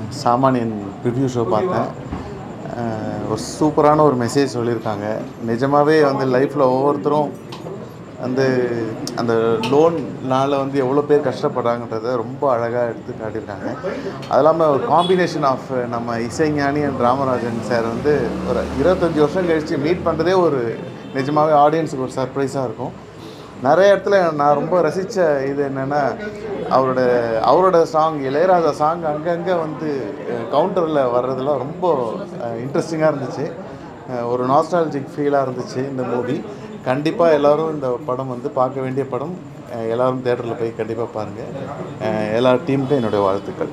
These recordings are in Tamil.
சாமானியன் ரிவ்யூ ஷோ பார்த்தேன் அஹ், ஒரு சூப்பரான ஒரு மெசேஜ் சொல்லியிருக்காங்க நிஜமாகவே வந்து லைஃப்பில் ஒவ்வொருத்தரும் வந்து அந்த லோன்னால வந்து எவ்வளோ பேர் கஷ்டப்படுறாங்கன்றத ரொம்ப அழகாக எடுத்து காட்டியிருக்காங்க அது இல்லாமல் ஒரு காம்பினேஷன் ஆஃப் நம்ம இசைஞானி அண்ட் ராமராஜன் சார் வந்து ஒரு இருபத்தஞ்சி வருஷம் கழித்து மீட் பண்ணுறதே ஒரு நிஜமாகவே ஆடியன்ஸுக்கு ஒரு சர்ப்ரைஸாக இருக்கும் நிறைய இடத்துல நான் ரொம்ப ரசித்த இது என்னென்னா அவரோட அவரோட சாங் இளையராஜா சாங் அங்கங்கே வந்து கவுண்டரில் வர்றதெல்லாம் ரொம்ப இன்ட்ரெஸ்டிங்காக இருந்துச்சு அஹ், ஒரு நாஸ்டாலஜிக் ஃபீலாக இருந்துச்சு இந்த மூவி கண்டிப்பாக எல்லோரும் இந்த படம் வந்து பார்க்க வேண்டிய படம் அஹ், எல்லாரும் தேட்டரில் போய் கண்டிப்பாக பாருங்கள் எல்லா டீமுக்கும் என்னுடைய வாழ்த்துக்கள்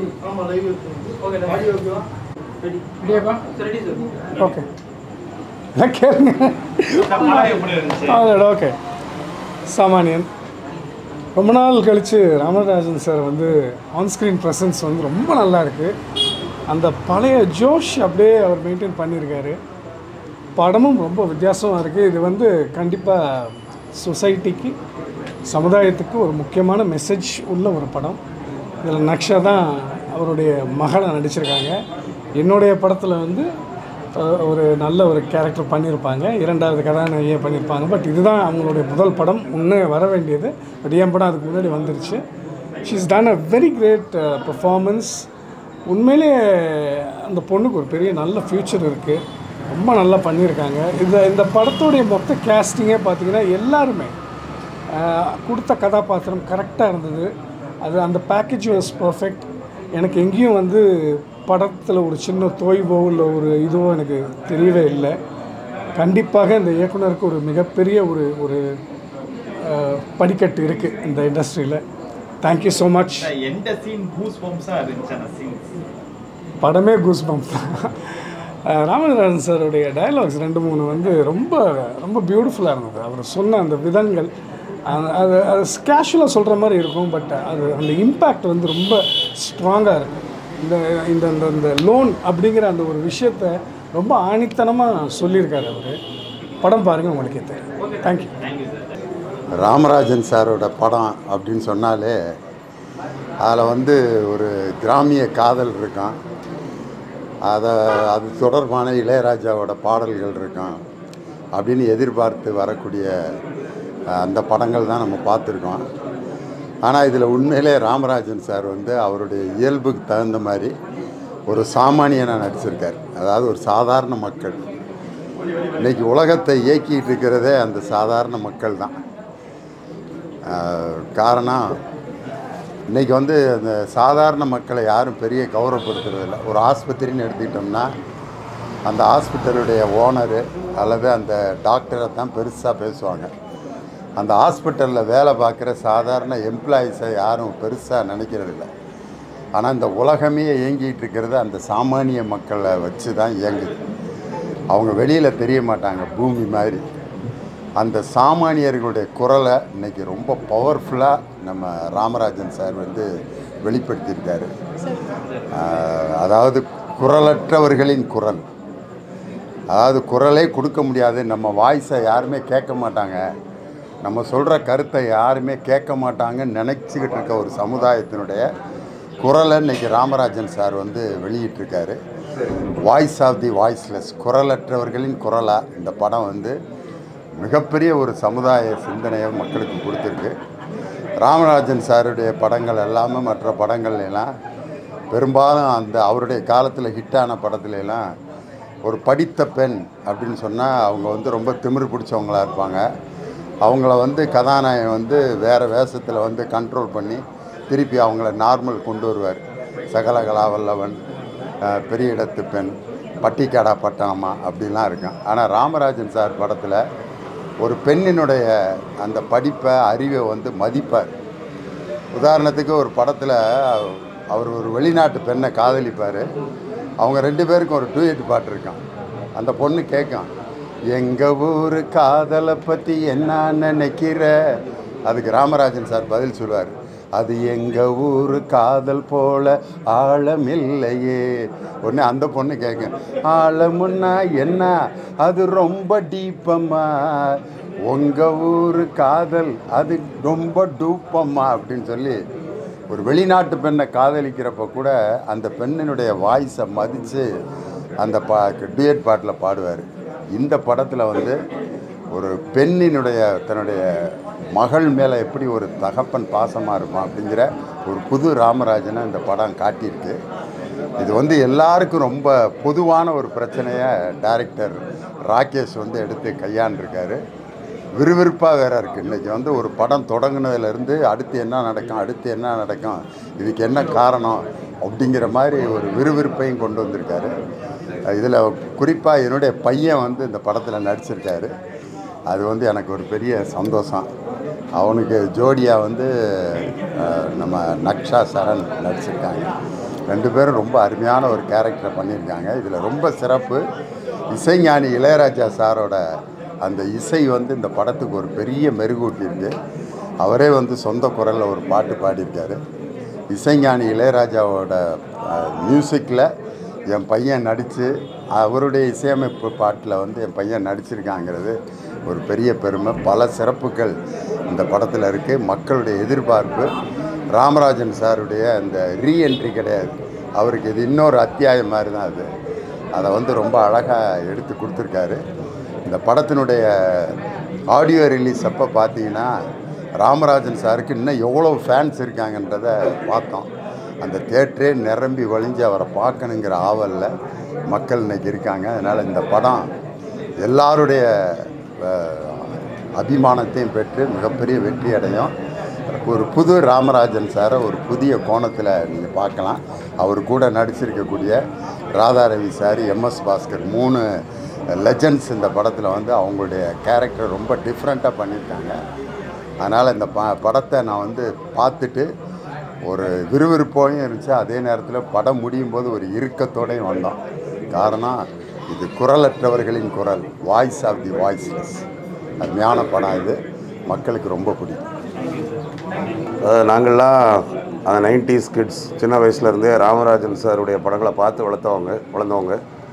ரெடியாப்பா ஓகே எல்லாம் கேளுங்க அதோட ஓகே சாமானியன் ரொம்ப நாள் கழித்து ராமராஜன் சார் வந்து ஆன்ஸ்க்ரீன் ப்ரெசன்ஸ் வந்து ரொம்ப நல்லா இருக்குது அந்த பழைய ஜோஷ் அப்படியே அவர் மெயின்டைன் பண்ணியிருக்காரு படமும் ரொம்ப வித்தியாசமாக இருக்குது இது வந்து கண்டிப்பாக சொசைட்டிக்கு சமுதாயத்துக்கு ஒரு முக்கியமான மெசேஜ் உள்ள ஒரு படம் இதில் நக்ஷா தான் அவருடைய மகளை நடிச்சிருக்காங்க என்னுடைய படத்தில் வந்து அஹ், ஒரு நல்ல ஒரு கேரக்டர் பண்ணியிருப்பாங்க இரண்டாவது கதாநாயகியை பண்ணியிருப்பாங்க பட் இதுதான் அவங்களுடைய முதல் படம் முன்னே வர வேண்டியது பட் என் படம் அதுக்கு முன்னாடி வந்துருச்சு she's done a very great performance உண்மையிலே அந்த பொண்ணுக்கு ஒரு பெரிய நல்ல ஃப்யூச்சர் இருக்குது ரொம்ப நல்லா பண்ணியிருக்காங்க இந்த இந்த படத்துடைய மொத்த கேஸ்டிங்கே பார்த்தீங்கன்னா எல்லாருமே ஆஹ், கொடுத்த கதாபாத்திரம் கரெக்டாக இருந்தது அது அந்த பேக்கேஜ் வாஸ் பர்ஃபெக்ட் எனக்கு எங்கேயும் வந்து படத்தில் ஒரு சின்ன தோய்வோ இல்லை ஒரு இதுவோ எனக்கு தெரியவே இல்லை கண்டிப்பாக இந்த இயக்குனருக்கு ஒரு மிகப்பெரிய ஒரு ஒரு ஆஹ், படிக்கட்டு இருக்குது இந்த இண்டஸ்ட்ரியில் தேங்க்யூ ஸோ மச் எந்த சீன் பூஸ் பம்ப்ஸாக இருந்துச்சு அந்த சீன்ஸ் படமே கூஸ் பம்ப் ராமநாதன் சாருடைய டயலாக்ஸ் ரெண்டு மூணு வந்து ரொம்ப ரொம்ப பியூட்டிஃபுல்லாக இருந்தது அவர் சொன்ன அந்த விதங்கள் அது- அது அது கேஷுவலாக சொல்கிற மாதிரி இருக்கும் பட் அது அந்த இம்பேக்ட் வந்து ரொம்ப ஸ்ட்ராங்காக இருக்கும் இந்த இந்த இந்த இந்த லோன் அப்படிங்கிற அந்த ஒரு விஷயத்தை ரொம்ப ஆணித்தனமாக சொல்லியிருக்காரு அவர் படம் பாருங்கள் உங்களுக்கே தெரியும் தேங்க்யூ ராமராஜன் சாரோட படம் அப்படின்னு சொன்னாலே அதில் வந்து ஒரு கிராமிய காதல் இருக்கான் அதை அது தொடர்பான இளையராஜாவோட பாடல்கள் இருக்கான் அப்படின்னு எதிர்பார்த்து வரக்கூடிய அஹ், அந்த படங்கள் தான் நம்ம பார்த்துருக்கோம் ஆனால் இதில் உண்மையிலே ராமராஜன் சார் வந்து அவருடைய இயல்புக்கு தகுந்த மாதிரி ஒரு சாமானியனாக நடிச்சிருக்கார் அதாவது ஒரு சாதாரண மக்கள் இன்னைக்கு உலகத்தை இயக்கிட்டு இருக்கிறதே அந்த சாதாரண மக்கள் தான் ஆஹ் காரணம் இன்றைக்கி வந்து அந்த சாதாரண மக்களை யாரும் பெரிய கௌரவப்படுத்துறது இல்லை ஒரு ஆஸ்பத்திரின்னு எடுத்துக்கிட்டோம்னா அந்த ஹாஸ்பிட்டலுடைய ஓனரு அல்லது அந்த டாக்டரை தான் பெருசாக பேசுவாங்க அந்த ஹாஸ்பிட்டலில் வேலை பார்க்குற சாதாரண எம்ப்ளாயீஸை யாரும் பெருசாக நினைக்கிறது இல்லை ஆனால் இந்த உலகமே இயங்கிட்டு இருக்கிறது அந்த சாமானிய மக்களை வச்சு தான் இயங்குது அவங்க வெளியில் தெரிய மாட்டாங்க பூமி மாதிரி அந்த சாமானியர்களுடைய குரலை இன்னைக்கு ரொம்ப பவர்ஃபுல்லாக நம்ம ராமராஜன் சார் வந்து வெளிப்படுத்தியிருக்காரு ஆஹ், அதாவது குரலற்றவர்களின் குரல் அதாவது குரலே கொடுக்க முடியாது நம்ம வாய்ஸை யாருமே கேட்க மாட்டாங்க நம்ம சொல்கிற கருத்தை யாருமே கேட்க மாட்டாங்கன்னு நினச்சிக்கிட்டு இருக்க ஒரு சமுதாயத்தினுடைய குரலை இன்னைக்கு ராமராஜன் சார் வந்து வெளியிட்டிருக்காரு வாய்ஸ் ஆஃப் தி வாய்ஸ்லெஸ் குரலற்றவர்களின் குரலாக இந்த படம் வந்து மிகப்பெரிய ஒரு சமுதாய சிந்தனையை மக்களுக்கு கொடுத்துருக்கு ராமராஜன் சாருடைய படங்கள் எல்லாமே மற்ற படங்கள் எல்லாம் பெரும்பாலும் அந்த அவருடைய காலத்தில் ஹிட்டான படத்துல எல்லாம் ஒரு படித்த பெண் அப்படின்னு சொன்னால் அவங்க வந்து ரொம்ப திமிரு பிடிச்சவங்களா இருப்பாங்க அவங்கள வந்து கதாநாயகன் வந்து வேறு வேஷத்தில் வந்து கண்ட்ரோல் பண்ணி திருப்பி அவங்கள நார்மல் கொண்டு வருவார் சகலகலா வல்லவன் அஹ், பெரிய இடத்து பெண் பட்டிக்காடா பட்டணமா அப்படிலாம் இருக்கும் ஆனால் ராமராஜன் சார் படத்தில் ஒரு பெண்ணினுடைய அந்த படிப்பை அறிவை வந்து மதிப்பார் உதாரணத்துக்கு ஒரு படத்தில் அவர் ஒரு வெளிநாட்டு பெண்ணை காதலிப்பார் அவங்க ரெண்டு பேருக்கும் ஒரு டூயட் பாட்டு இருக்கான் அந்த பொண்ணு கேட்கும் எங்கள் ஊர் காதலை பற்றி என்ன நினைக்கிற அதுக்கு ராமராஜன் சார் பதில் சொல்லுவார் அது எங்கள் ஊர் காதல் போல ஆழமில்லையே உடனே அந்த பொண்ணு கேட்கும் ஆழமுன்னா என்ன அது ரொம்ப டீப்பம்மா உங்கள் ஊர் காதல் அது ரொம்ப டூப்பம்மா அப்படின்னு சொல்லி ஒரு வெளிநாட்டு பெண்ணை காதலிக்கிறப்ப கூட அந்த பெண்ணினுடைய வாய்ஸை மதித்து அந்த பா டியட் பாட்டில் பாடுவார் இந்த படத்தில் வந்து ஒரு பெண்ணினுடைய தன்னுடைய மகள் மேலே எப்படி ஒரு தகப்பன் பாசமாக இருப்பான் அப்படிங்கிற ஒரு புது ராமராஜனை இந்த படம் காட்டியிருக்கு இது வந்து எல்லாருக்கும் ரொம்ப பொதுவான ஒரு பிரச்சனையை டைரக்டர் ராகேஷ் வந்து எடுத்து கையாண்டிருக்காரு விறுவிறுப்பாக வேற இருக்குது இன்றைக்கி வந்து ஒரு படம் தொடங்குனதுலேருந்து அடுத்து என்ன நடக்கும் அடுத்து என்ன நடக்கும் இதுக்கு என்ன காரணம் அப்படிங்கிற மாதிரி ஒரு விறுவிறுப்பையும் கொண்டு வந்திருக்காரு இதில் குறிப்பாக என்னுடைய பையன் வந்து இந்த படத்தில் நடிச்சிருக்காரு அது வந்து எனக்கு ஒரு பெரிய சந்தோஷம் அவனுக்கு ஜோடியாக வந்து அஹ், நம்ம நக்ஷா சரண் நடிச்சிருக்காங்க ரெண்டு பேரும் ரொம்ப அருமையான ஒரு கேரக்டரை பண்ணியிருக்காங்க இதில் ரொம்ப சிறப்பு இசைஞானி இளையராஜா சாரோட அந்த இசை வந்து இந்த படத்துக்கு ஒரு பெரிய மெருகூட்டியிருக்கு அவரே வந்து சொந்த குரலில் ஒரு பாட்டு பாடியிருக்காரு இசைஞானி இளையராஜாவோட மியூசிக்கில் என் பையன் நடித்து அவருடைய இசையமைப்பு பாட்டில் வந்து என் பையன் நடிச்சிருக்காங்கிறது ஒரு பெரிய பெருமை பல சிறப்புகள் இந்த படத்தில் இருக்குது மக்களுடைய எதிர்பார்ப்பு ராமராஜன் சாருடைய அந்த ரீஎன்ட்ரி கிடையாது அவருக்கு இது இன்னொரு அத்தியாயம் மாதிரி தான் அது அதை வந்து ரொம்ப அழகாக எடுத்து கொடுத்துருக்காரு இந்த படத்தினுடைய ஆடியோ ரிலீஸ் அப்போ பார்த்தீங்கன்னா ராமராஜன் சாருக்கு இன்னும் எவ்வளோ ஃபேன்ஸ் இருக்காங்கன்றதை பார்த்தோம் அந்த தேட்டரே நிரம்பி வழிஞ்சு அவரை பார்க்கணுங்கிற ஆவலில் மக்கள் இன்னைக்கு இருக்காங்க அதனால் இந்த படம் எல்லாருடைய அஹ், அபிமானத்தையும் பெற்று மிகப்பெரிய வெற்றி அடையும் ஒரு புது ராமராஜன் சாரை ஒரு புதிய கோணத்தில் நீங்கள் பார்க்கலாம் அவர் கூட நடிச்சிருக்கக்கூடிய ராதாரவி சார் எம்எஸ் பாஸ்கர் மூணு லெஜண்ட்ஸ் இந்த படத்தில் வந்து அவங்களுடைய கேரக்டர் ரொம்ப டிஃப்ரெண்ட்டாக பண்ணியிருக்காங்க அதனால் இந்த ப படத்தை நான் வந்து பார்த்துட்டு ஒரு விறுவிறுப்போடையும் இருந்துச்சு அதே நேரத்தில் படம் முடியும் போது ஒரு இறுக்கத்தோடையும் வந்தோம் காரணம் இது குரலற்றவர்களின் குரல் வாய்ஸ் ஆஃப் தி வாய்ஸ்லெஸ் அருமையான படம் இது மக்களுக்கு ரொம்ப பிடிக்கும் அதாவது நாங்கள்லாம் அந்த நைன்டிஸ் கிட்ஸ் சின்ன வயசுலேருந்தே ராமராஜன் சாருடைய படங்களை பார்த்து வளர்த்தவங்க வளர்ந்தவங்க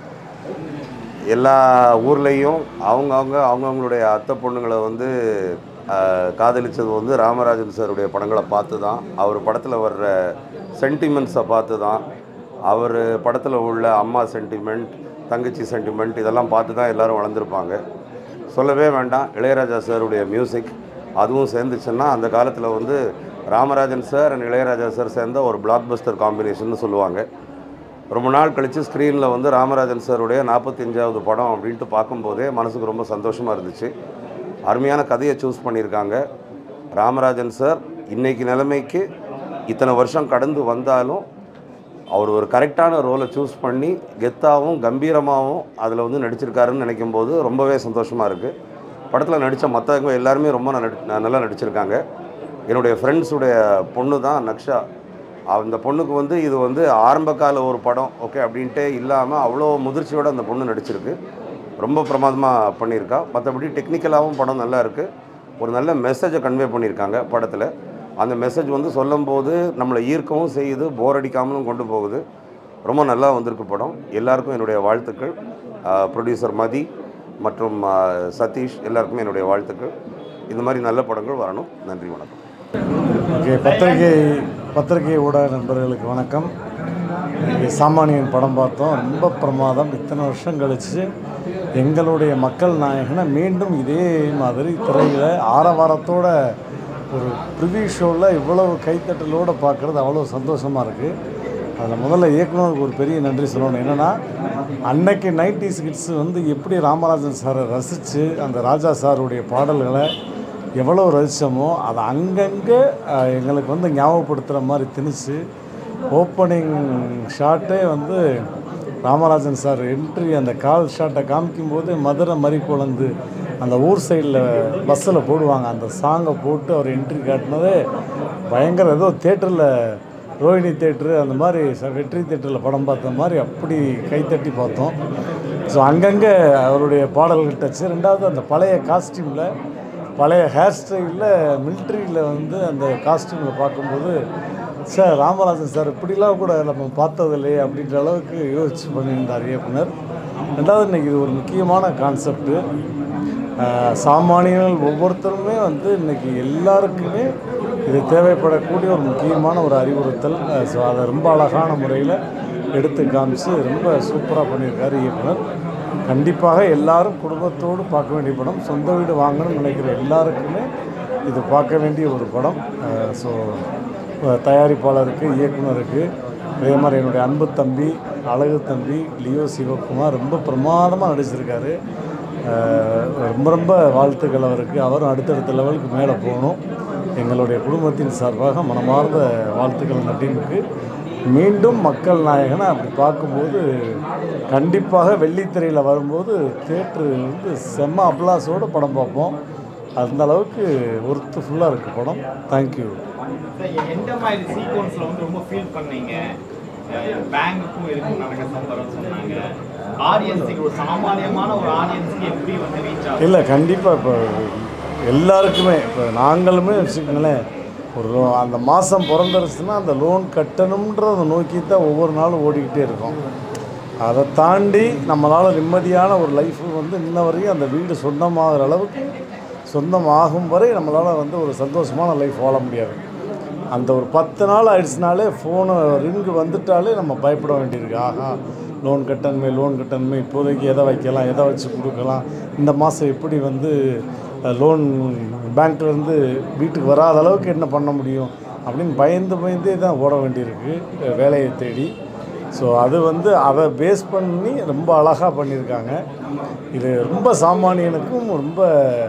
எல்லா ஊர்லேயும் அவங்கவுங்க அவங்கவுங்களுடைய அத்தை பொண்ணுங்களை வந்து ஆஹ், காதலிச்சது வந்து ராமராஜன் சாருடைய படங்களை பார்த்து தான் அவர் படத்தில் வர்ற சென்டிமெண்ட்ஸை பார்த்து தான் அவர் படத்தில் உள்ள அம்மா சென்டிமெண்ட் தங்கச்சி சென்டிமெண்ட் இதெல்லாம் பார்த்து தான் எல்லோரும் வளர்ந்துருப்பாங்க சொல்லவே வேண்டாம் இளையராஜா சாருடைய மியூசிக் அதுவும் சேர்ந்துச்சுன்னா அந்த காலத்தில் வந்து Ramarajan sir and Ilaiyaraaja sir சேர்ந்த ஒரு பிளாக் பஸ்டர் காம்பினேஷன் சொல்லுவாங்க ரொம்ப நாள் கழித்து ஸ்க்ரீனில் வந்து ராமராஜன் சாருடைய நாற்பத்தஞ்சாவது படம் அப்படின்ட்டு பார்க்கும்போதே மனசுக்கு ரொம்ப சந்தோஷமாக இருந்துச்சு அருமையான கதையை சூஸ் பண்ணியிருக்காங்க ராமராஜன் சார் இன்னைக்கு நிலைமைக்கு இத்தனை வருஷம் கடந்து வந்தாலும் அவர் ஒரு கரெக்டான ரோலை சூஸ் பண்ணி கெத்தாகவும் கம்பீரமாகவும் அதில் வந்து நடிச்சிருக்காருன்னு நினைக்கும் போது ரொம்பவே சந்தோஷமாக இருக்குது படத்தில் நடித்த மற்றவங்க எல்லாருமே ரொம்ப நடி நல்லா நடிச்சிருக்காங்க என்னுடைய ஃப்ரெண்ட்ஸுடைய பொண்ணு தான் நக்ஷா அந்த பொண்ணுக்கு வந்து இது வந்து ஆரம்ப கால ஒரு படம் ஓகே அப்படின்ட்டே இல்லாமல் அவ்வளோ முதிர்ச்சியோடு அந்த பொண்ணு நடிச்சிருக்கு ரொம்ப பிரமாதமாக பண்ணியிருக்கா மற்றபடி டெக்னிக்கலாகவும் படம் நல்லா இருக்குது ஒரு நல்ல மெசேஜை கன்வே பண்ணியிருக்காங்க படத்தில் அந்த மெசேஜ் வந்து சொல்லும்போது நம்மளை ஈர்க்கவும் செய்யுது போர் அடிக்காமலும் கொண்டு போகுது ரொம்ப நல்லா வந்திருக்கு படம் எல்லாருக்கும் என்னுடைய வாழ்த்துக்கள் ப்ரொடியூசர் மதி மற்றும் ஆ, சதீஷ் எல்லாருக்குமே என்னுடைய வாழ்த்துக்கள் இந்த மாதிரி நல்ல படங்கள் வரணும் நன்றி வணக்கம் ஓகே பத்திரிகை பத்திரிகை ஊடக நண்பர்களுக்கு வணக்கம் இன்னைக்கு சாமானியன் படம் பார்த்தோம் ரொம்ப பிரமாதம் இத்தனை வருஷம் கழிச்சு எங்களுடைய மக்கள் நாயகனை மீண்டும் இதே மாதிரி திரையில் ஆரவாரத்தோட ஒரு ப்ரிவியூ ஷோவில் இவ்வளவு கைத்தட்டலோடு பார்க்குறது அவ்வளோ சந்தோஷமாக இருக்குது அதில் முதல்ல இயக்குனருக்கு ஒரு பெரிய நன்றி சொல்லணும் என்னென்னா அன்னைக்கு நைன்டிஸ் கிட்ஸ் வந்து எப்படி ராமராஜன் சாரை ரசித்து அந்த ராஜா சாருடைய பாடல்களை எவ்வளோ ரசித்தோமோ அதை அங்கங்கே அஹ், எங்களுக்கு வந்து ஞாபகப்படுத்துகிற மாதிரி திணிச்சு ஓப்பனிங் ஷாட்டே வந்து ராமராஜன் சார் என்ட்ரி அந்த கால் ஷாட்டை காமிக்கும்போது மதுரை மறி குழந்து அந்த ஊர் சைடில் பஸ்ஸில் போடுவாங்க அந்த சாங்கை போட்டு அவர் என்ட்ரி காட்டினதே பயங்கர ஏதோ தேட்டரில் ரோஹிணி தேட்ரு அந்த மாதிரி ச- வெற்றி தேட்டரில் படம் பார்த்த மாதிரி அப்படி கைத்தட்டி பார்த்தோம் ஸோ அங்கங்கே அவருடைய பாடல்கள் டச்சு ரெண்டாவது அந்த பழைய காஸ்டியூமில் பழைய ஹேர் ஸ்டைலில் மிலிட்ரியில் வந்து அந்த காஸ்டியூமில் பார்க்கும்போது சார் ராமராஜன் சார் இப்படிலாம் கூட நம்ம பார்த்ததில்லையே அப்படின்ற அளவுக்கு யோசிச்சு பண்ணியிருந்தார் இயக்குனர் ரெண்டாவது இன்னைக்கு இது ஒரு முக்கியமான கான்செப்ட்டு சாமானியர்கள் ஒவ்வொருத்தருமே வந்து இன்னைக்கு எல்லாருக்குமே இது தேவைப்படக்கூடிய ஒரு முக்கியமான ஒரு அறிவுறுத்தல் ஸோ அதை ரொம்ப அழகான முறையில் எடுத்து காமிச்சு ரொம்ப சூப்பராக பண்ணியிருக்காரு இயக்குனர் கண்டிப்பாக எல்லாரும் குடும்பத்தோடு பார்க்க வேண்டிய படம் சொந்த வீடு வாங்கணும்னு நினைக்கிற எல்லாருக்குமே இது பார்க்க வேண்டிய ஒரு படம் ஸோ தயாரிப்பாளருக்கு இயக்குனருக்கு அதே மாதிரி என்னுடைய அன்பு தம்பி அழகு தம்பி லியோ சிவகுமார் ரொம்ப பிரமாதமாக நடிச்சிருக்காரு அஹ் ரொம்ப ரொம்ப வாழ்த்துக்கள் அவருக்கு அவரும் அடுத்தடுத்த லெவலுக்கு மேலே போகணும் எங்களுடைய குடும்பத்தின் சார்பாக மனமார்ந்த வாழ்த்துக்கள் அந்த டீமுக்கு மீண்டும் மக்கள் நாயகனை அப்படி பார்க்கும்போது கண்டிப்பாக வெள்ளித்திரையில் வரும்போது தேட்ரு வந்து செம்ம அப்ளாஸோடு படம் பார்ப்போம் அந்த அளவுக்கு ஒர்த்து ஃபுல்லாக இருக்குது படம் தேங்க்யூ சார் எந்த மாதிரி சீக்வன்ஸ்ல வந்து ரொம்ப ஃபீல் பண்ணீங்க பேங்குக்கும் இதுக்கும் நடக்க சம்பரம் சொன்னாங்க ஆடியன்ஸுக்கு ஒரு சாமானியமான ஒரு ஆடியன்ஸுக்கு எப்படி வந்து ரீச் ஆகும் இல்லை கண்டிப்பாக இப்போ எல்லாருக்குமே இப்போ நாங்களுமே வச்சுக்கோங்களேன் ஒரு லோ- அந்த மாதம் பிறந்துருச்சுன்னா அந்த லோன் கட்டணுன்றதை நோக்கி தான் ஒவ்வொரு நாளும் ஓடிக்கிட்டே இருக்கோம் அதை தாண்டி நம்மளால் நிம்மதியான ஒரு லைஃப் வந்து இன்ன வரையும் அந்த வீடு சொந்தமாகிற அளவுக்கு சொந்தமாகும் வரை நம்மளால் வந்து ஒரு சந்தோஷமான லைஃப் வாழ முடியாது அந்த ஒரு பத்து நாள் ஆயிடுச்சுனாலே ஃபோனு ரிங்கு வந்துட்டாலே நம்ம பயப்பட வேண்டியிருக்கு ஆஹா லோன் கட்டணுமே லோன் கட்டணுமே இப்போதைக்கு எதை வைக்கலாம் எதை வச்சு கொடுக்கலாம் இந்த மாதம் எப்படி வந்து லோன் பேங்க்லேருந்து வீட்டுக்கு வராத அளவுக்கு என்ன பண்ண முடியும் அப்படின்னு பயந்து பயந்தே தான் ஓட வேண்டியிருக்கு அஹ் வேலையை தேடி ஸோ அது வந்து அதை பேஸ் பண்ணி ரொம்ப அழகாக பண்ணியிருக்காங்க இது ரொம்ப சாமானியனுக்கும் ரொம்ப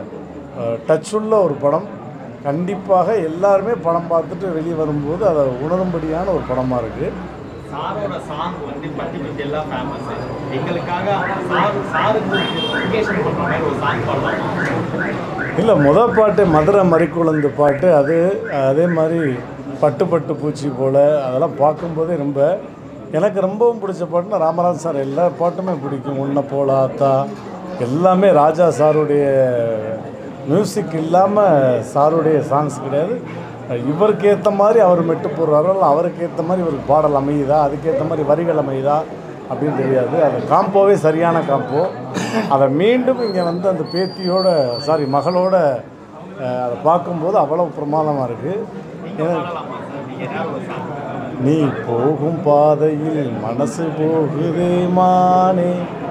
டச் உள்ள ஒரு படம் கண்டிப்பாக எல்லாருமே படம் பார்த்துட்டு வெளியே வரும்போது அதை உணரும்படியான ஒரு படமாக இருக்குது சாரோட சாங் வந்து பட்டி பட்டி எல்லாம் ஃபேமஸ் எங்களுக்காக சாரு சாருக்கு எஜுகேஷன் பண்ற மாதிரி ஒரு சாங் பாடலாமா இல்லை முத பாட்டு மதுரை மறிக்குழந்து பாட்டு அது அதே மாதிரி பட்டு பட்டு பூச்சி போல் அதெல்லாம் பார்க்கும்போதே ரொம்ப எனக்கு ரொம்பவும் பிடிச்ச பாட்டுனா ராமராஜ் சார் எல்லா பாட்டுமே பிடிக்கும் உன்னை போல ஆத்தா எல்லாமே ராஜா சாருடைய மியூசிக் இல்லாமல் சாருடைய சாங்ஸ் கிடையாது இவருக்கு ஏற்ற மாதிரி அவர் மெட்டு போடுறாரோ இல்லை அவருக்கு ஏற்ற மாதிரி இவருக்கு பாடல் அமையுதா அதுக்கேற்ற மாதிரி வரிகள் அமையுதா அப்படின்னு தெரியாது அந்த காம்போவே சரியான காம்போ அதை மீண்டும் இங்கே வந்து அந்த பேத்தியோட சாரி மகளோட அஹ், அதை பார்க்கும்போது அவ்வளோ பிரமாதமாக இருக்குது பாடலாமா சார் நீங்க ஏதாவது ஒரு சாங் நீ போகும் பாதையில் மனசு போகுதே மானே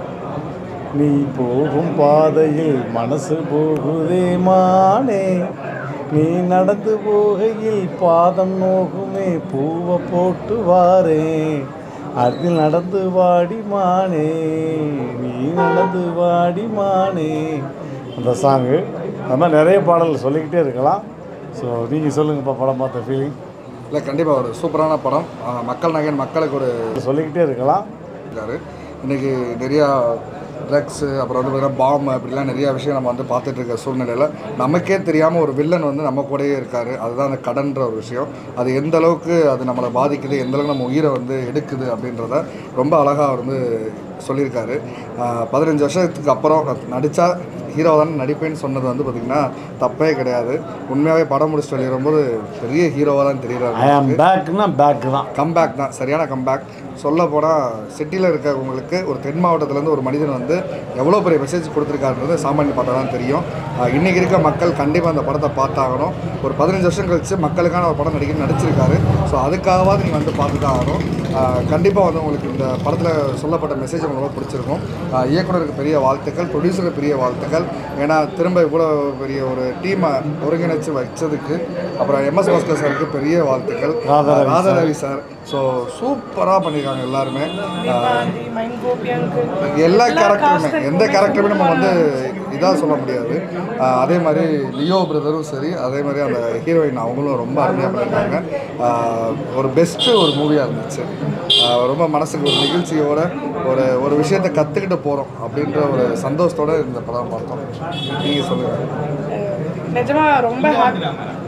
நீ போகும் பாதையில் மனசு போகுதே மானே நீ நடந்து போகையில் பாதம் நோகுமே பூவை போட்டு வாரேன் அதில் நடந்து வாடி மானே நீ நடந்து வாடி மானே அந்த சாங்கு அந்த மாதிரி நிறைய பாடல்கள் சொல்லிக்கிட்டே இருக்கலாம் ஸோ நீங்கள் சொல்லுங்கப்பா படம் பார்த்த ஃபீலிங் இல்லை கண்டிப்பாக ஒரு சூப்பரான படம் ஆஹ் மக்கள் நகன் மக்களுக்கு ஒரு சொல்லிக்கிட்டே இருக்கலாம் இருக்காரு இன்றைக்கி நிறையா ட்ரக்ஸு அப்புறம் வந்து பார்த்தீங்கன்னா பாம் அப்படிலாம் நிறையா விஷயம் நம்ம வந்து பார்த்துட்டு இருக்க சூழ்நிலையில் நமக்கே தெரியாமல் ஒரு வில்லன் வந்து நம்ம கூடயே இருக்காரு அதுதான் அந்த கடன்ற ஒரு விஷயம் அது எந்த அளவுக்கு அது நம்மளை பாதிக்குது எந்த அளவுக்கு நம்ம உயிரை வந்து எடுக்குது அப்படின்றத ரொம்ப அழகாக வந்து சொல்லியிருக்காரு ஆஹ் பதினஞ்சு வருஷத்துக்கு அப்புறம் நடித்தா ஹீரோ தான் நடிப்பேன்னு சொன்னது வந்து பார்த்திங்கன்னா தப்பே கிடையாது உண்மையாகவே படம் முடிச்சுட்டு வெளியே வரும்போது பெரிய ஹீரோவாக தான் ஐ தெரியுறாரு ஆம் பேக்னா பேக் தான் கம்பேக் தான் சரியான கம்பேக் சொல்ல போனால் சிட்டியில் இருக்கவங்களுக்கு ஒரு தென் மாவட்டத்துலேருந்து ஒரு மனிதன் வந்து எவ்வளோ பெரிய மெசேஜ் கொடுத்துருக்காருன்றது சாமானிய பார்த்தா தான் தெரியும் ஆஹ் இன்னைக்கு இருக்க மக்கள் கண்டிப்பாக அந்த படத்தை பார்த்தாகணும் ஒரு பதினஞ்சு வருஷம் கழிச்சு மக்களுக்கான ஒரு படம் நடிக்க நடிச்சிருக்காரு ஸோ அதுக்காகவாது நீங்கள் வந்து பார்த்து தான் ஆகணும் கண்டிப்பாக வந்து உங்களுக்கு இந்த படத்தில் சொல்லப்பட்ட மெசேஜ் உங்களுக்கு ரொம்ப பிடிச்சிருக்கும் ஆஹ் இயக்குனருக்கு பெரிய வாழ்த்துக்கள் ப்ரொடியூசருக்கு பெரிய வாழ்த்துக்கள் ஏன்னா திரும்ப இவ்வளோ பெரிய ஒரு டீமை ஒருங்கிணைச்சு வச்சதுக்கு அப்புறம் எம்எஸ் பாஸ்கர் சாருக்கு பெரிய வாழ்த்துக்கள் ராதா ரவி ராதா ரவி சார் ஸோ சூப்பராக பண்ணியிருக்காங்க எல்லாருமே ஆஹ் மைண்ட் கோபி அங்கிள் எல்லா கேரக்டருமே எந்த கேரக்டருமே நம்ம வந்து இதாக சொல்ல முடியாது ஆஹ் அதே மாதிரி லியோ பிரதரும் சரி அதே மாதிரி அந்த ஹீரோயின் அவங்களும் ரொம்ப அருமையாக பண்ணியிருக்காங்க ஆஹ் ஒரு பெஸ்ட்டு ஒரு மூவியாக இருந்துச்சு ஆஹ் ரொம்ப மனசுக்கு ஒரு நிகழ்ச்சியோட ஒரு ஒரு விஷயத்தை கற்றுக்கிட்டு போகிறோம் அப்படின்ற ஒரு சந்தோஷத்தோட இந்த படம் பார்த்தோம் நீங்கள் சொல்லுங்கள் நிஜமா ரொம்ப ஹாப்பி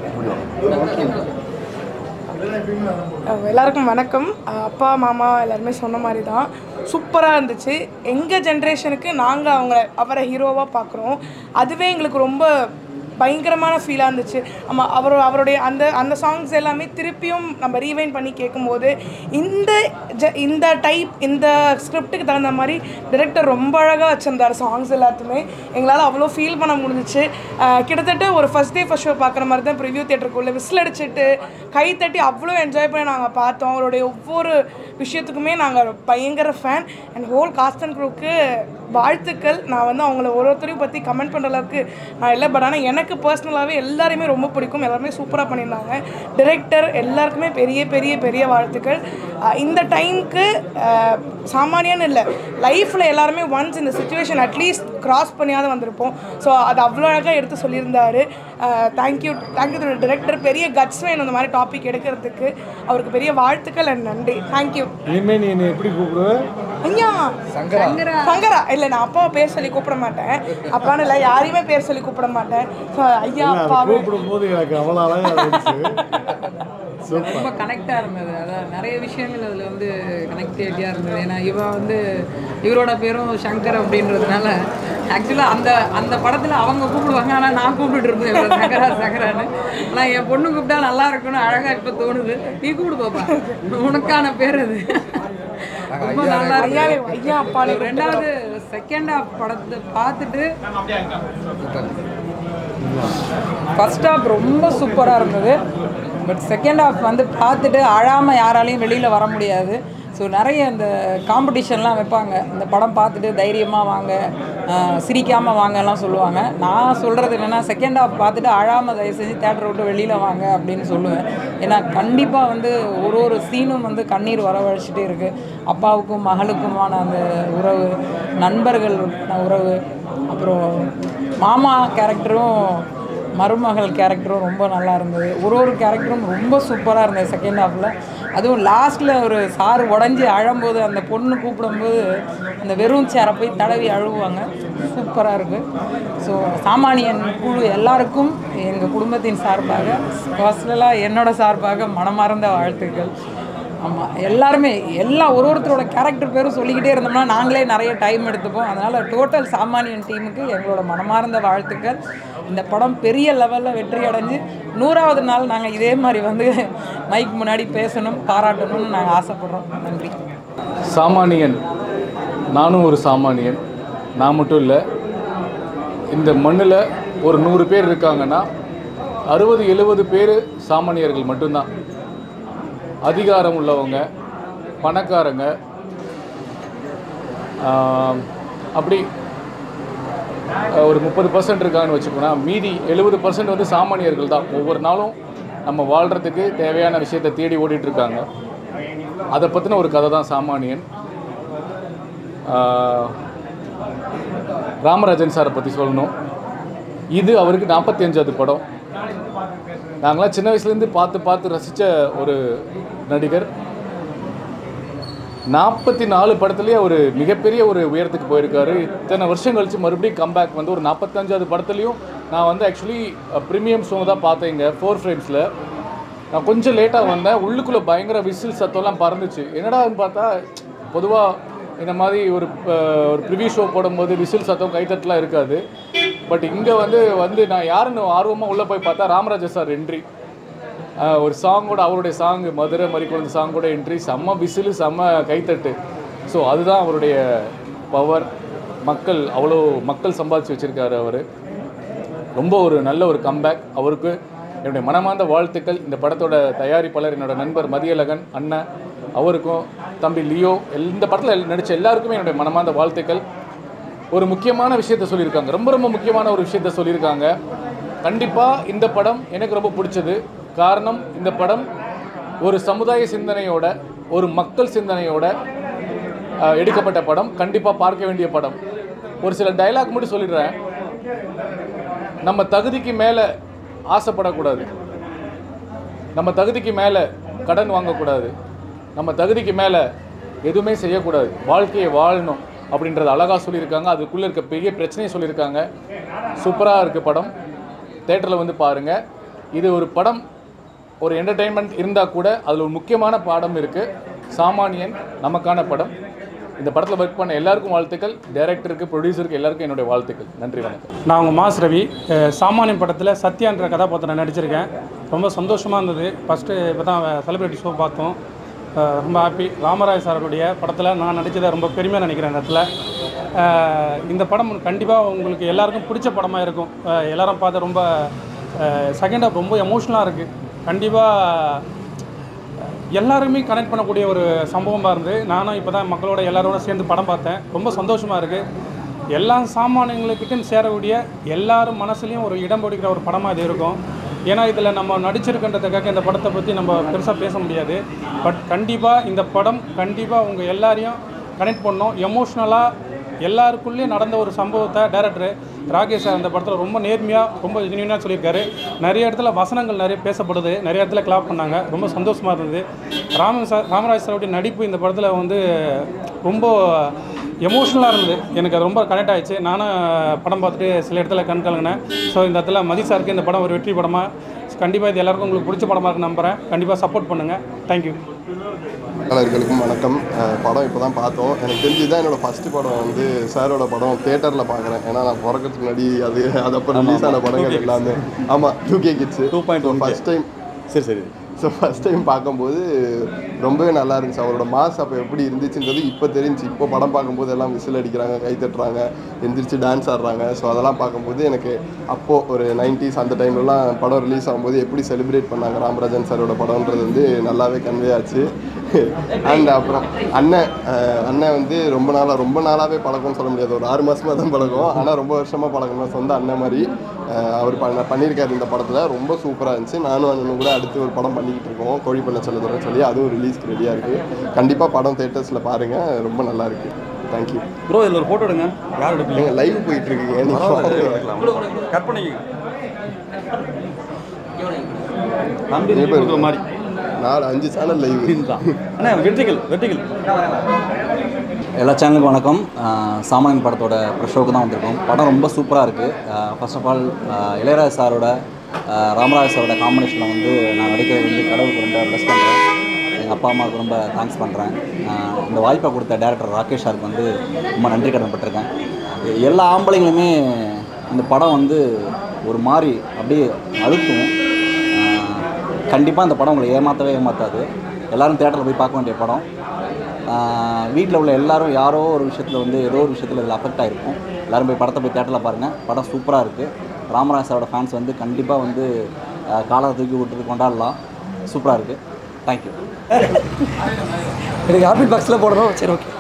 எல்லாருக்கும் வணக்கம் அஹ் அப்பா மாமா எல்லாருமே சொன்ன மாதிரி தான் சூப்பராக இருந்துச்சு எங்கள் ஜென்ரேஷனுக்கு நாங்கள் அவங்கள அவரை ஹீரோவாக பார்க்குறோம் அதுவே எங்களுக்கு ரொம்ப பயங்கரமான ஃபீலாக இருந்துச்சு ஆமாம் அவர் அவருடைய அந்த அந்த சாங்ஸ் எல்லாமே திருப்பியும் நம்ம ரீவைன் பண்ணி கேட்கும்போது இந்த ஜ இந்த டைப் இந்த ஸ்கிரிப்டுக்கு தகுந்த மாதிரி டிரெக்டர் ரொம்ப அழகாக வச்சுருந்தார் சாங்ஸ் எல்லாத்துமே எங்களால் அவ்வளோ ஃபீல் பண்ண முடிஞ்சிச்சு அஹ் கிட்டத்தட்ட ஒரு ஃபஸ்ட் டே ஃபஸ்ட் ஷோ பார்க்குற மாதிரி தான் ப்ரிவ்யூ தியேட்டருக்குள்ளே விசில் அடிச்சுட்டு கை தட்டி அவ்வளோ என்ஜாய் பண்ணி நாங்கள் பார்த்தோம் அவருடைய ஒவ்வொரு விஷயத்துக்குமே நாங்கள் பயங்கர fan and whole cast and குரூக்கு வாழ்த்துக்கள் நான் வந்து அவங்கள ஒரு ஒருத்தரையும் பற்றி கமெண்ட் பண்ணுற அளவுக்கு நான் இல்லை பட் ஆனால் எனக்கு பர்சனலாகவே எல்லாருமே ரொம்ப பிடிக்கும் எல்லாருமே சூப்பராக பண்ணியிருந்தாங்க டிரெக்டர் எல்லாருக்குமே பெரிய பெரிய பெரிய வாழ்த்துக்கள் அஹ் இந்த டைமுக்கு சாமானியன்னு இல்லை லைஃப்பில் எல்லாருமே ஒன்ஸ் இந்த சுச்சுவேஷன் அட்லீஸ்ட் கிராஸ் பண்ணியாவது வந்திருப்போம் ஸோ அது அவ்வளோ அழகாக எடுத்து சொல்லியிருந்தாரு தேங்க்யூ தேங்க்யூ டு டிரெக்டர் பெரிய கட்ஸ் வேணும் இந்த மாதிரி டாபிக் எடுக்கிறதுக்கு அவருக்கு பெரிய வாழ்த்துக்கள் அண்ட் நன்றி தேங்க்யூ இனிமேல் நீ என்னை எப்படி கூப்பிடுவ ஐயா சங்கரா சங்கரா இல்லை நான் அப்பாவை பேர் சொல்லி கூப்பிட மாட்டேன் அப்பான்னு இல்லை யாரையுமே பேர் சொல்லி கூப்பிட மாட்டேன் So, ஐயா அதை அப்பாவே கூப்பிடும்போது எனக்கு அவ்வளோ அழகாக இருந்துச்சு ரொம்ப கனெக்டாக இருந்தது அதான் நிறைய விஷயங்கள் அதில் வந்து கனெக்டிவிட்டியாக இருந்தது ஏன்னா இவ வந்து இவரோட பேரும் சங்கர் அப்படின்றதுனால ஆக்சுவலாக அந்த அந்த படத்தில் அவங்க கூப்பிடுவாங்க ஆனால் நான் கூப்பிட்டு இருப்பேன் இவரை சங்கரா சங்கரான்னு ஆனால் என் பொண்ணு கூப்பிட்டா நல்லா இருக்கும்னு அழகாக இப்போ தோணுது நீ கூப்பிடு பாப்பா உனக்கான பேர் அது ரொம்ப நல்லா ஐயாவே இருக்கு ஐயா அப்பான்னு ரெண்டாவது செகண்ட் ஹாஃப் படத்தை பார்த்துட்டு ஃபர்ஸ்ட் ஹாஃப் ரொம்ப சூப்பராக இருந்தது பட் செகண்ட் ஹாஃப் வந்து பார்த்துட்டு அழாமல் யாராலையும் வெளியில் வர முடியாது ஸோ நிறைய இந்த காம்படிஷன்லாம் வைப்பாங்க இந்த படம் பார்த்துட்டு தைரியமாக வாங்க சிரிக்காமல் வாங்கலாம் சொல்லுவாங்க நான் சொல்கிறது என்னென்னா செகண்ட் ஹாஃப் பார்த்துட்டு அழாமல் தயவு செஞ்சு தேட்டரை விட்டு வெளியில் வாங்க அப்படின்னு சொல்லுவேன் ஏன்னா கண்டிப்பாக வந்து ஒரு ஒரு சீனும் வந்து கண்ணீர் வரவழைச்சிட்டே இருக்குது அப்பாவுக்கும் மகளுக்குமான அந்த உறவு நண்பர்கள் உறவு அப்புறம் மாமா கேரக்டரும் மருமகள் கேரக்டரும் ரொம்ப நல்லா இருந்தது ஒரு ஒரு கேரக்டரும் ரொம்ப சூப்பராக இருந்தது செகண்ட் ஹாஃபில் அதுவும் லாஸ்ட்டில் ஒரு சாறு உடஞ்சி அழும்போது அந்த பொண்ணு கூப்பிடும்போது அந்த வெறும் சேரை போய் தடவி அழுவாங்க சூப்பராக இருக்குது ஸோ சாமானியன் குழு எல்லாருக்கும் எங்கள் குடும்பத்தின் சார்பாக பர்சனலாக என்னோட சார்பாக மனமார்ந்த வாழ்த்துக்கள் ஆமாம் எல்லாருமே எல்லா ஒரு ஒருத்தரோட கேரக்டர் பேரும் சொல்லிக்கிட்டே இருந்தோம்னா நாங்களே நிறைய டைம் எடுத்துப்போம் அதனால் டோட்டல் சாமானியன் டீமுக்கு எங்களோட மனமார்ந்த வாழ்த்துக்கள் இந்த படம் பெரிய லெவலில் வெற்றி அடைஞ்சு நூறாவது நாள் நாங்கள் இதே மாதிரி வந்து மைக் முன்னாடி பேசணும் பாராட்டணும்னு நாங்கள் ஆசைப்படுறோம் நன்றி சாமானியன் நானும் ஒரு சாமானியன் நான் மட்டும் இல்லை இந்த மண்ணில் ஒரு நூறு பேர் இருக்காங்கன்னா அறுபது எழுபது பேர் சாமானியர்கள் மட்டும்தான் அதிகாரம் உள்ளவங்க பணக்காரங்க ஆம், அப்படி அஹ், ஒரு முப்பது பர்சன்ட் இருக்காங்கன்னு வச்சுக்கோனா மீதி எழுபது பர்சன்ட் வந்து சாமானியர்கள் தான் ஒவ்வொரு நாளும் நம்ம வாழ்கிறதுக்கு தேவையான விஷயத்தை தேடி ஓடிட்டு இருக்காங்க அதை பற்றின ஒரு கதை தான் சாமானியன் ஆஹ், ராமராஜன் சாரை பற்றி சொல்லணும் இது அவருக்கு நாற்பத்தி அஞ்சாவது படம் நாங்களாம் சின்ன வயசுலேருந்து பார்த்து பார்த்து ரசித்த ஒரு நடிகர் நாற்பத்தி நாலு படத்துலேயே ஒரு மிகப்பெரிய ஒரு உயரத்துக்கு போயிருக்காரு இத்தனை வருஷம் கழிச்சு மறுபடியும் கம்பேக் வந்து ஒரு நாற்பத்தஞ்சாவது படத்துலையும் நான் வந்து ஆக்சுவலி ப்ரீமியம் ஷோ தான் பார்த்தேன் இங்கே ஃபோர் ஃப்ரேம்ஸில் நான் கொஞ்சம் லேட்டாக வந்தேன் உள்ளுக்குள்ளே பயங்கர விசில் சத்தம்லாம் பறந்துச்சு என்னடான்னு பார்த்தா பொதுவாக இந்த மாதிரி ஒரு அஹ், ஒரு ப்ரிவியூ ஷோ போடும்போது விசில் சத்தம் கைத்தட்டலாம் இருக்காது பட் இங்கே வந்து வந்து நான் யாருன்னு ஆர்வமாக உள்ளே போய் பார்த்தா ராமராஜ சார் என்ட்ரி ஆஹ் ஒரு சாங்கோட அவருடைய சாங் மதுரை மறிக்குழந்த சாங்கோட என்ட்ரி செம்ம விசிலு செம்ம கைத்தட்டு ஸோ அதுதான் அவருடைய பவர் மக்கள் அவ்வளோ மக்கள் சம்பாதிச்சு வச்சுருக்காரு அவர் ரொம்ப ஒரு நல்ல ஒரு கம்பேக் அவருக்கு என்னுடைய மனமார்ந்த வாழ்த்துக்கள் இந்த படத்தோட தயாரிப்பாளர் என்னோட நண்பர் மதியழகன் அண்ணன் அவருக்கும் தம்பி லியோ எல்- இந்த படத்தில் நடித்த எல்லாருக்குமே என்னுடைய மனமார்ந்த வாழ்த்துக்கள் ஒரு முக்கியமான விஷயத்த சொல்லியிருக்காங்க ரொம்ப ரொம்ப முக்கியமான ஒரு விஷயத்த சொல்லியிருக்காங்க கண்டிப்பாக இந்த படம் எனக்கு ரொம்ப பிடிச்சது காரணம் இந்த படம் ஒரு சமுதாய சிந்தனையோட ஒரு மக்கள் சிந்தனையோட அஹ், எடுக்கப்பட்ட படம் கண்டிப்பாக பார்க்க வேண்டிய படம் ஒரு சில டைலாக் மட்டும் சொல்லிடுறேன் நம்ம தகுதிக்கு மேலே ஆசைப்படக்கூடாது நம்ம தகுதிக்கு மேலே கடன் வாங்கக்கூடாது நம்ம தகுதிக்கு மேலே எதுவுமே செய்யக்கூடாது வாழ்க்கையை வாழணும் அப்படின்றத அழகாக சொல்லியிருக்காங்க அதுக்குள்ளே இருக்க பெரிய பிரச்சனையை சொல்லியிருக்காங்க சூப்பராக இருக்குது படம் தேட்டரில் வந்து பாருங்கள் இது ஒரு படம் ஒரு என்டர்டெயின்மெண்ட் இருந்தால் கூட அதில் ஒரு முக்கியமான பாடம் இருக்குது சாமானியன் நமக்கான படம் இந்த படத்தில் ஒர்க் பண்ண எல்லாருக்கும் வாழ்த்துக்கள் டைரக்டருக்கு ப்ரொடியூசருக்கு எல்லாருக்கும் என்னுடைய வாழ்த்துக்கள் நன்றி வணக்கம் நான் உங்கள் மாஸ் ரவி அஹ் சாமானியன் படத்தில் சத்யான்ற கதாபாத்திரம் நடிச்சிருக்கேன் ரொம்ப சந்தோஷமாக இருந்தது ஃபஸ்ட்டு இப்போ தான் செலிப்ரிட்டி ஷோ பார்த்தோம் அஹ் ரொம்ப ஹாப்பி ராமராஜ் சாருடைய படத்தில் நான் நடித்ததை ரொம்ப பெருமையாக நினைக்கிறேன் இந்த இடத்துல அஹ் இந்த படம் கண்டிப்பாக உங்களுக்கு எல்லாருக்கும் பிடிச்ச படமாக இருக்கும் அஹ் எல்லாரும் பார்த்து ரொம்ப செகண்ட் ஹாஃப் ரொம்ப எமோஷ்னலாக இருக்குது கண்டிப்பாக எல்லாருமே கனெக்ட் பண்ணக்கூடிய ஒரு சம்பவமாக இருந்து நானும் இப்போ தான் மக்களோட எல்லாரோட சேர்ந்து படம் பார்த்தேன் ரொம்ப சந்தோஷமாக இருக்குது எல்லா சாமானியங்களுக்கிட்டும் சேரக்கூடிய எல்லாரும் மனசுலையும் ஒரு இடம் பிடிக்கிற ஒரு படமாக இது இருக்கும் ஏன்னா இதில் நம்ம நடிச்சிருக்கின்றதுக்காக இந்த படத்தை பற்றி நம்ம பெருசாக பேச முடியாது பட் கண்டிப்பாக இந்த படம் கண்டிப்பாக உங்கள் எல்லாரையும் கனெக்ட் பண்ணோம் எமோஷ்னலாக எல்லாருக்குள்ளேயும் நடந்த ஒரு சம்பவத்தை டைரக்டர் ராகேஷ் சார் அந்த படத்தில் ரொம்ப நேர்மையாக ரொம்ப ஜென்யூனாக சொல்லியிருக்காரு நிறைய இடத்துல வசனங்கள் நிறைய பேசப்படுது நிறைய இடத்துல கிளாப் பண்ணாங்க ரொம்ப சந்தோஷமாக இருந்தது ராமன் சார் ராமராஜ் சாருடைய நடிப்பு இந்த படத்தில் வந்து ரொம்ப எமோஷ்னலாக இருந்தது எனக்கு அது ரொம்ப கனெக்ட் ஆயிடுச்சு நானும் படம் பார்த்துட்டு சில இடத்துல கண் கலங்கினேன் ஸோ இந்த இடத்துல மதி சாருக்கு இந்த படம் ஒரு வெற்றி படமாக கண்டிப்பாக இது எல்லாருக்கும் உங்களுக்கு பிடிச்ச படமாக இருக்குன்னு நம்புகிறேன் கண்டிப்பாக சப்போர்ட் பண்ணுங்கள் தேங்க்யூ கலர்களுக்கும் வணக்கம் அஹ் படம் இப்போ தான் பார்த்தோம் எனக்கு தெரிஞ்சு தான் என்னோட ஃபஸ்ட்டு படம் வந்து சாரோட படம் தேட்டரில் பார்க்குறேன் ஏன்னா நான் பிறக்கிறதுக்கு முன்னாடி அது அது அப்போ ரிலீஸ் ஆன படங்கள் எல்லாமே ஆமாம் two K kids two point first time சரி சரி ஸோ ஃபஸ்ட் டைம் பார்க்கும்போது ரொம்பவே நல்லா இருந்துச்சு அவரோட மாஸ் அப்போ எப்படி இருந்துச்சுன்றது இப்போ தெரிஞ்சு இப்போ படம் பார்க்கும்போது எல்லாம் விசில் அடிக்கிறாங்க கை தட்டுறாங்க எந்திரிச்சு டான்ஸ் ஆடுறாங்க ஸோ அதெல்லாம் பார்க்கும்போது எனக்கு அப்போது ஒரு நைன்டிஸ் அந்த டைம்லலாம் படம் ரிலீஸ் ஆகும்போது எப்படி செலிப்ரேட் பண்ணாங்க ராமராஜன் சாரோட படம்ன்றது வந்து நல்லாவே கன்வே ஆச்சு அண்ட் அப்புறம் அண்ணன் அஹ் அண்ணன் வந்து ரொம்ப நாளாக ரொம்ப நாளாகவே பழக்கம்னு சொல்ல முடியாது ஒரு ஆறு மாதமாக தான் பழக்கம் ஆனால் ரொம்ப வருஷமாக பழக்கம் சொந்த அண்ணன் மாதிரி அஹ் அவர் பண்ண பண்ணியிருக்காரு இந்த படத்தில் ரொம்ப சூப்பராக இருந்துச்சு நானும் அண்ணனும் கூட அடுத்து ஒரு படம் பண்ணிக்கிட்டு இருக்கோம் கோழிப்பண்ண செல்லதுறன்னு சொல்லி அதுவும் ரிலீஸ்க்கு ரெடியாக இருக்குது கண்டிப்பாக படம் தேட்டர்ஸில் பாருங்கள் ரொம்ப நல்லா இருக்குது தேங்க்யூ ப்ரோ இதில் ஒரு ஃபோட்டோ எடுங்க யார் எடுப்பீங்க நீங்கள் லைவ் போயிட்டு இருக்கீங்க நீங்கள் கட் பண்ணிக்கங்க தம்பி கொடுக்குற மாதிரி நாலு அஞ்சு சேனல் லைவ் அண்ணா வெர்டிகல் வெர்டிகல் எல்லா சேனலுக்கும் வணக்கம் அஹ் சாமானியன் படத்தோட ப்ரெஷ் ஷோக்கு தான் வந்திருக்கோம் படம் ரொம்ப சூப்பராக இருக்குது ஃபர்ஸ்ட் ஆஃப் ஆல் இளையராஜ் சாரோட அஹ் ராமராஜ் சாரோட காம்பினேஷனில் வந்து நான் நடிக்கிறது வந்து கடவுளுக்கு ரொம்ப ப்ளஸ் பண்ணுறேன் எங்கள் அப்பா அம்மாவுக்கு ரொம்ப தேங்க்ஸ் பண்ணுறேன் இந்த வாய்ப்பை கொடுத்த டேரக்டர் ராகேஷ் சாருக்கு வந்து ரொம்ப நன்றி கடன்பட்டிருக்கேன் எல்லா ஆம்பளைங்களுமே இந்த படம் வந்து ஒரு மாதிரி அப்படியே அழுத்தும் கண்டிப்பாக இந்த படம் உங்களை ஏமாற்றவே ஏமாற்றாது எல்லாரும் தேட்டரில் போய் பார்க்க வேண்டிய படம் வீட்டில் உள்ள எல்லாரும் யாரோ ஒரு விஷயத்தில் வந்து ஏதோ ஒரு விஷயத்தில் இதில் அஃபெக்ட் ஆகிருக்கும் எல்லாரும் போய் படத்தை போய் தேட்டரில் பாருங்கள் படம் சூப்பராக இருக்குது ராமராஜ் சாரோட ஃபேன்ஸ் வந்து கண்டிப்பாக வந்து ஆஹ் காலை தூக்கி விட்டுட்டு கொண்டாடலாம் சூப்பராக இருக்குது தேங்க்யூ எனக்கு ஆப்பிள் பாக்ஸில் போடணும் சரி ஓகே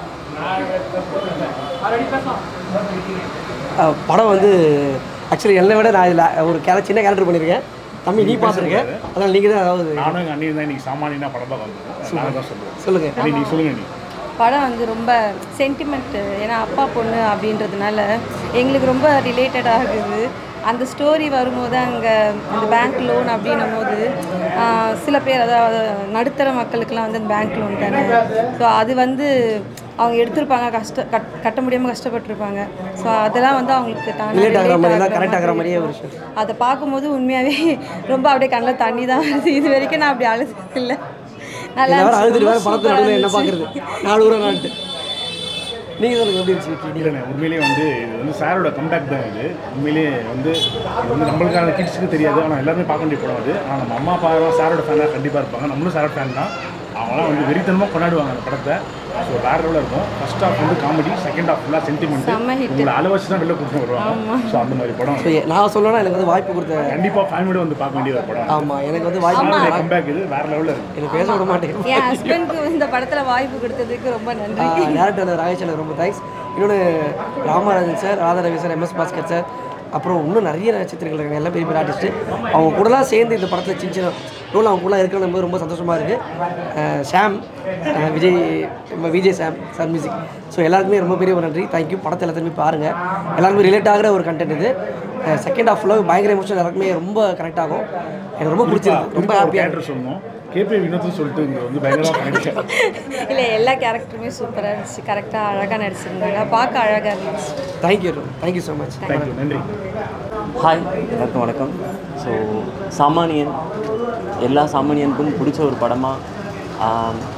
படம் வந்து ஆக்சுவலி என்னை விட நான் இதில் ஒரு கேர சின்ன கேரக்டர் பண்ணியிருக்கேன் தம்பி நீ பார்த்துருக்கேன் அதனால் நீங்கள் தான் அதாவது நானும் எங்கள் அண்ணியும் தான் இன்னைக்கு சாமானியனா படம் தான் வந்தது நான் தான் சொல்லுவேன் சொல்லுங்க. அண்ணி, நீ சொல்லுங்க நீ படம் வந்து ரொம்ப சென்டிமெண்ட்டு ஏன்னா அப்பா பொண்ணு அப்படின்றதுனால எங்களுக்கு ரொம்ப ரிலேட்டட் ஆகுது அந்த ஸ்டோரி வரும்போது அங்கே அந்த பேங்க் லோன் அப்படின்னும் போது ஆஹ், சில பேர் அதாவது நடுத்தர மக்களுக்கெல்லாம் வந்து அந்த பேங்க் லோன் தானே ஸோ அது வந்து அவங்க எடுத்திருப்பாங்க கஷ்ட கட் கட்ட முடியாமல் கஷ்டப்பட்டிருப்பாங்க ஸோ அதெல்லாம் வந்து அவங்களுக்கு தானே ரிலேட் ஆகிற மாதிரி எல்லாம் relate கரெக்ட் ஆகிற ஆகுற மாதிரியே ஒரு விஷயம் அதை பார்க்கும்போது உண்மையாகவே ரொம்ப அப்படியே கண்ணில் தண்ணி தான் வருது இது வரைக்கும் நான் அப்படி அழுது இல்லை நல்லா இதில் வேறு இருந்துச்சு, அழுதுட்டு ரொம்ப வேறு படத்தில் சூப்பரா நடுவில் என்ன இருந்துச்சு. பார்க்குறது நாலு ஊரம் நாட்டு நீங்கள் சொல்லுங்கள் எப்படி இருந்துச்சு இல்லைண்ணே உண்மையிலேயே வந்து இது வந்து சாரோட கம்பேக் தான் இது உண்மையிலேயே வந்து இது வந்து நம்மளுக்கான கிட்ஸுக்கு தெரியாது ஆனால் எல்லாருமே பார்க்க வேண்டிய படம் அது ஆனால் நம்ம அம்மா அப்பா எல்லாம் சாரோட ஃபேனாக கண்டிப்பாக இருப்பாங்க நம்மளும் சாரோட ஃபேன் தான் அவங்களாம் வந்து வெறித்தனமாக கொண்டாடுவாங்க அந்த படத்தை ஸோ வேறு லெவலில் இருக்கும் ஃபர்ஸ்ட் ஹாஃப் வந்து காமெடி செகண்ட் ஹாஃப் ஃபுல்லாக சென்டிமெண்ட் செம்ம hit. உங்களை அளவு வச்சு தான் வெளில கூப்பிட்டு வருவாங்க ஸோ அந்த மாதிரி படம் ஸோ நான் சொல்லணும்னா எனக்கு வந்து வாய்ப்பு கொடுத்த கண்டிப்பாக ஃபேமிலியோட வந்து பார்க்க வேண்டிய ஒரு படம் ஆமாம் எனக்கு வந்து வாய்ப்பு கம்பேக் இது வேறு லெவலில் இருக்கு எனக்கு பேச விட மாட்டேங்குது என் ஹஸ்பண்ட்க்கு இந்த படத்தில் வாய்ப்பு கொடுத்ததுக்கு ரொம்ப நன்றி டேரக்டர் அந்த ராகேஷ் எனக்கு ரொம்ப தேங்க்ஸ் இன்னொன்று Ramarajan sir Radha Ravi sir MS Bhaskar sir அப்புறம் இன்னும் நிறைய நட்சத்திரங்கள் இருக்காங்க எல்லாம் பெரிய பெரிய ஆர்டிஸ்ட்டு அவங்க கூடலாம் சேர்ந்து இந்த படத்தில் சின்ன சின்ன ரோல் அவங்க கூட இருக்கணும் போது ரொம்ப சந்தோஷமாக இருக்குது ஷாம் அஹ் விஜய் நம்ம Vijay Sam sir music so எல்லாருக்குமே ரொம்ப பெரிய ஒரு நன்றி தேங்க்யூ படத்தை எல்லாத்தையுமே பாருங்கள் எல்லாருமே ரிலேட் ஆகிற ஒரு கண்டென்ட் இது செகண்ட் ஹாஃபில் பயங்கர எமோஷன் எல்லாருக்குமே ரொம்ப கரெக்ட் ஆகும் எனக்கு ரொம்ப பிடிச்சிருக்கு ரொம்ப ஹாப்பியாக கேரக்டர் சொல்லணும் கேபி வினோத்னு சொல்லிட்டு இங்கே வந்து பயங்கரமாக பண்ணிருக்கேன் இல்லை எல்லா கேரக்டருமே சூப்பராக இருந்துச்சு கரெக்டாக அழகாக நடிச்சிருந்தாங்க பார்க்க அழகாக இருந்துச்சு thank you thank you so much thank you நன்றி ஹாய் எல்லாருக்கும் வணக்கம் ஸோ சாமானியன் எல்லா சாமானியனுக்கும் பிடிச்ச ஒரு படமாக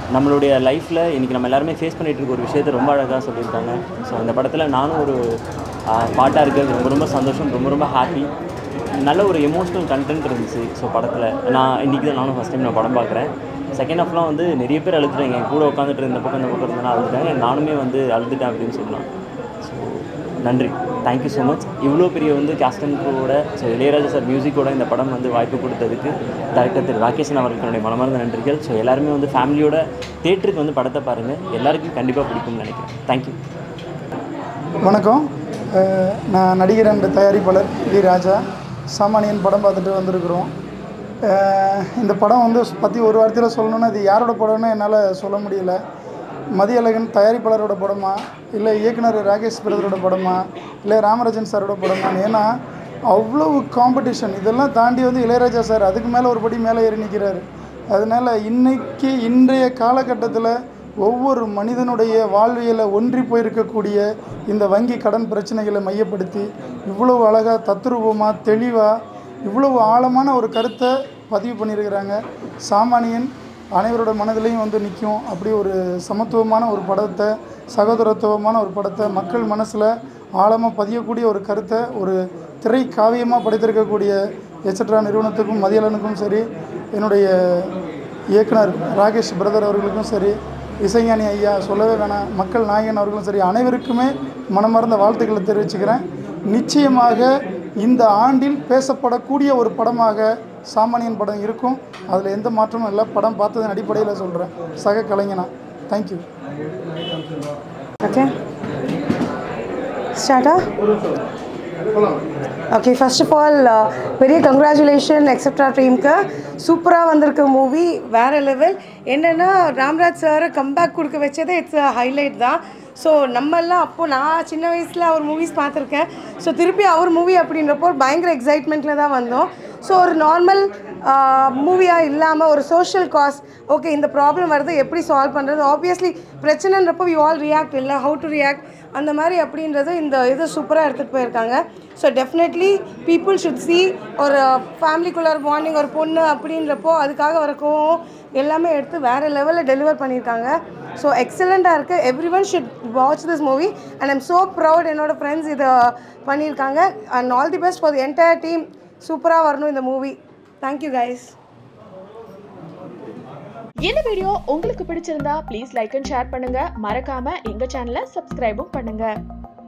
நம்மளுடைய லைஃப்பில் இன்றைக்கி நம்ம எல்லாருமே ஃபேஸ் பண்ணிகிட்டு இருக்க ஒரு விஷயத்தை ரொம்ப அழகாக சொல்லியிருக்காங்க ஸோ இந்த படத்தில் நானும் ஒரு பாட்டாக இருக்கிறது ரொம்ப ரொம்ப சந்தோஷம் ரொம்ப ரொம்ப ஹாப்பி நல்ல ஒரு எமோஷ்னல் கண்டென்ட் இருந்துச்சு ஸோ படத்தில் நான் இன்றைக்கி தான் நானும் ஃபஸ்ட் டைம் நான் படம் பார்க்குறேன் செகண்ட் ஹாஃப்லாம் வந்து நிறைய பேர் அழுதுட்டாங்க என் கூட உட்காந்துட்டு இந்த பக்கம் இந்த பக்கம் இருந்தாலும் அழுதுட்டாங்க நானுமே வந்து அழுதுட்டேன் அப்படின்னு சொல்லலாம் ஸோ நன்றி தேங்க்யூ ஸோ மச் இவ்வளோ பெரிய வந்து கேஸ்ட் அண்ட் க்ரூவோட ஸோ இளையராஜா சார் மியூசிக்கோட இந்த படம் வந்து வாய்ப்பு கொடுத்ததுக்கு டேரக்டர் திரு ராகேஷன் அவர்களுக்கு என்னுடைய மனமார்ந்த நன்றிகள் ஸோ எல்லாருமே வந்து ஃபேமிலியோட தேட்டருக்கு வந்து படத்தை பாருங்கள் எல்லாருக்கும் கண்டிப்பாக பிடிக்கும்னு நினைக்கிறேன் தேங்க்யூ வணக்கம் அஹ் நான் நடிகர் அண்ட் தயாரிப்பாளர் வி ராஜா சாமானியன் படம் பார்த்துட்டு வந்திருக்கிறோம் அஹ் இந்த படம் வந்து பற்றி ஒரு வார்த்தையில் சொல்லணுன்னா இது யாரோட படம்னு என்னால் சொல்ல முடியல மதியழகன் தயாரிப்பாளரோட படமா இல்லை இயக்குனர் ராகேஷ் பிரதரோட படமா இல்லை ராமராஜன் சாரோட படமான்னு ஏன்னா அவ்வளவு காம்படிஷன் இதெல்லாம் தாண்டி வந்து இளையராஜா சார் அதுக்கு மேலே ஒரு படி மேலே ஏறி நிற்கிறாரு அதனால் இன்னைக்கு இன்றைய காலகட்டத்தில் ஒவ்வொரு மனிதனுடைய வாழ்வியலை ஒன்றி போயிருக்கக்கூடிய இந்த வங்கி கடன் பிரச்சனைகளை மையப்படுத்தி இவ்வளவு அழகாக தத்ரூபமாக தெளிவாக இவ்வளவு ஆழமான ஒரு கருத்தை பதிவு பண்ணியிருக்கிறாங்க சாமானியன் அனைவரோட மனதிலையும் வந்து நிற்கும் அப்படி ஒரு சமத்துவமான ஒரு படத்தை சகோதரத்துவமான ஒரு படத்தை மக்கள் மனசில் ஆழமாக பதியக்கூடிய ஒரு கருத்தை ஒரு திரை காவியமாக படைத்திருக்கக்கூடிய எச்சட்ரா நிறுவனத்துக்கும் மதியலனுக்கும் சரி என்னுடைய இயக்குனர் ராகேஷ் பிரதர் அவர்களுக்கும் சரி இசைஞானி ஐயா சொல்லவே வேணாம் மக்கள் நாயகன் அவர்களும் சரி அனைவருக்குமே மனமார்ந்த வாழ்த்துக்களை தெரிவிச்சுக்கிறேன் நிச்சயமாக இந்த ஆண்டில் பேசப்படக்கூடிய ஒரு படமாக சாமானியன் படம் இருக்கும் அதில் எந்த மாற்றமும் இல்லை படம் பார்த்ததன் அடிப்படையில் சொல்கிறேன் சக கலைஞனா தேங்க்யூ ஓகே ஸ்டார்ட்டா ஓகே ஃபர்ஸ்ட் ஆஃப் ஆல் பெரிய கங்க்ராச்சுலேஷன் எக்ஸெட்ரா டீமுக்கு சூப்பராக வந்திருக்க மூவி வேறு லெவல் என்னென்னா ராம்ராஜ் சாரை கம்பேக் கொடுக்க வச்சதே இட்ஸ் ஹைலைட் தான் ஸோ நம்மெல்லாம் அப்போது நான் சின்ன வயசில் அவர் மூவிஸ் பார்த்துருக்கேன் ஸோ திருப்பி அவர் மூவி அப்படின்றப்போ ஒரு பயங்கர எக்ஸைட்மெண்ட்டில் தான் வந்தோம் ஸோ ஒரு நார்மல் மூவியாக இல்லாமல் ஒரு சோஷியல் காஸ் ஓகே இந்த ப்ராப்ளம் வருது எப்படி சால்வ் பண்ணுறது ஆப்வியஸ்லி பிரச்சனைன்றப்போ வி ஆல் ரியாக்ட் இல்லை ஹவு டு ரியாக்ட் அந்த மாதிரி அப்படின்றது இந்த இது சூப்பராக எடுத்துகிட்டு போயிருக்காங்க so definitely people should see ஒரு ஃபேமிலிக்குள்ள ஒரு பாண்டிங் ஒரு பொண்ணு அப்படின்றப்போ அதுக்காக வர கோவம் எல்லாமே எடுத்து வேறு லெவலில் டெலிவர் பண்ணியிருக்காங்க ஸோ எக்ஸலண்ட்டாக இருக்குது everyone should watch this movie and I'm so proud என்னோட ஃப்ரெண்ட்ஸ் இதை பண்ணியிருக்காங்க and all the best for the entire team சூப்பராக வரணும் இந்த மூவி தேங்க்யூ கைஸ் இந்த வீடியோ உங்களுக்கு பிடிச்சிருந்தா ப்ளீஸ் லைக் அண்ட் ஷேர் பண்ணுங்க மறக்காம எங்க சேனலை சப்ஸ்கிரைபும் பண்ணுங்க